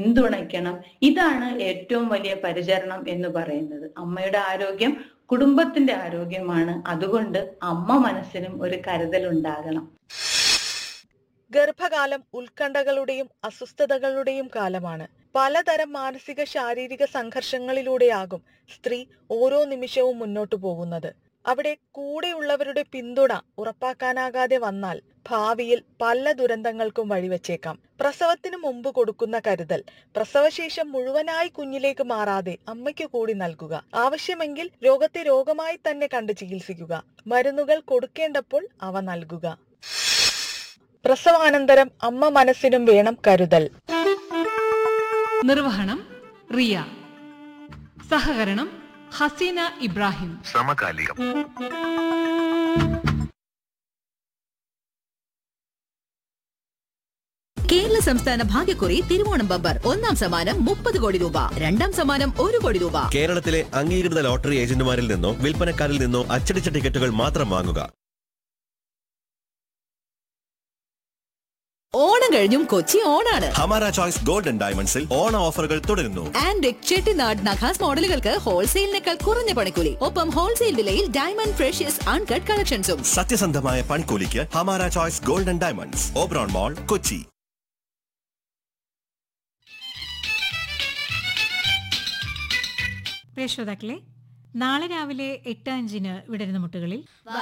പിന്തുണയ്ക്കണം ഇതാണ് ഏറ്റവും വലിയ പരിചരണം എന്ന് പറയുന്നത് അമ്മയുടെ ആരോഗ്യം കുടുംബത്തിന്റെ ആരോഗ്യമാണ് അതുകൊണ്ട് അമ്മ മനസ്സിനും ഒരു കരുതൽ ഉണ്ടാകണം ഗർഭകാലം ഉത്കണ്ഠകളുടെയും അസ്വസ്ഥതകളുടെയും കാലമാണ് പലതരം മാനസിക ശാരീരിക സംഘർഷങ്ങളിലൂടെയാകും സ്ത്രീ ഓരോ നിമിഷവും മുന്നോട്ടു പോകുന്നത് അവിടെ കൂടെയുള്ളവരുടെ പിന്തുണ ഉറപ്പാക്കാനാകാതെ വന്നാൽ ഭാവിയിൽ പല ദുരന്തങ്ങൾക്കും വഴിവെച്ചേക്കാം പ്രസവത്തിന് മുമ്പ് കൊടുക്കുന്ന കരുതൽ പ്രസവശേഷം മുഴുവനായി കുഞ്ഞിലേക്ക് മാറാതെ അമ്മയ്ക്ക് കൂടി നൽകുക ആവശ്യമെങ്കിൽ രോഗത്തെ രോഗമായി തന്നെ കണ്ട് ചികിത്സിക്കുക മരുന്നുകൾ കൊടുക്കേണ്ടപ്പോൾ അവ നൽകുക പ്രസവാനന്തരം അമ്മ മനസ്സിനും വേണം കരുതൽ നിർവഹണം റിയ സഹകരണം ഹസീന ഇബ്രാഹിം സമകാലികം കേരള സംസ്ഥാന ഭാഗ്യക്കുറി തിരുവോണം ബമ്പർ ഒന്നാം സമ്മാനം മുപ്പത് കോടി രൂപ രണ്ടാം സമ്മാനം ഒരു കോടി രൂപ കേരളത്തിലെ അംഗീകൃത ലോട്ടറി ഏജന്റുമാരിൽ നിന്നോ വിൽപ്പനക്കാരിൽ നിന്നോ അച്ചടിച്ച ടിക്കറ്റുകൾ മാത്രം വാങ്ങുക ഓണം കഴിഞ്ഞും കൊച്ചി ഓണാണ് ഹമാര ചോയ്സ് ഗോൾഡൻ ഡയമണ്ട്സിൽ ഓണ ഓഫറുകൾ തുടരുന്നു ആൻഡ് ചെട്ടിനാട് നഖാസ് മോഡലുകൾക്ക് ഹോൾസെയിലിനേക്കാൾ കുറഞ്ഞ പണിക്കൂലി ഒപ്പം ഹോൾസെയിൽ വിലയിൽ ഡയമണ്ട് ഫ്രഷ്യസ് അൺകട്ട് കളക്ഷൻസും സത്യസന്ധമായ പണിക്കൂലിക്ക് ഹമാര choice golden diamonds Oberon mall Kochi പ്രിയ ശ്രോതാക്കളെ നാളെ രാവിലെ എട്ട് അഞ്ചിന് വിടരുന്ന മുട്ടുകളിൽ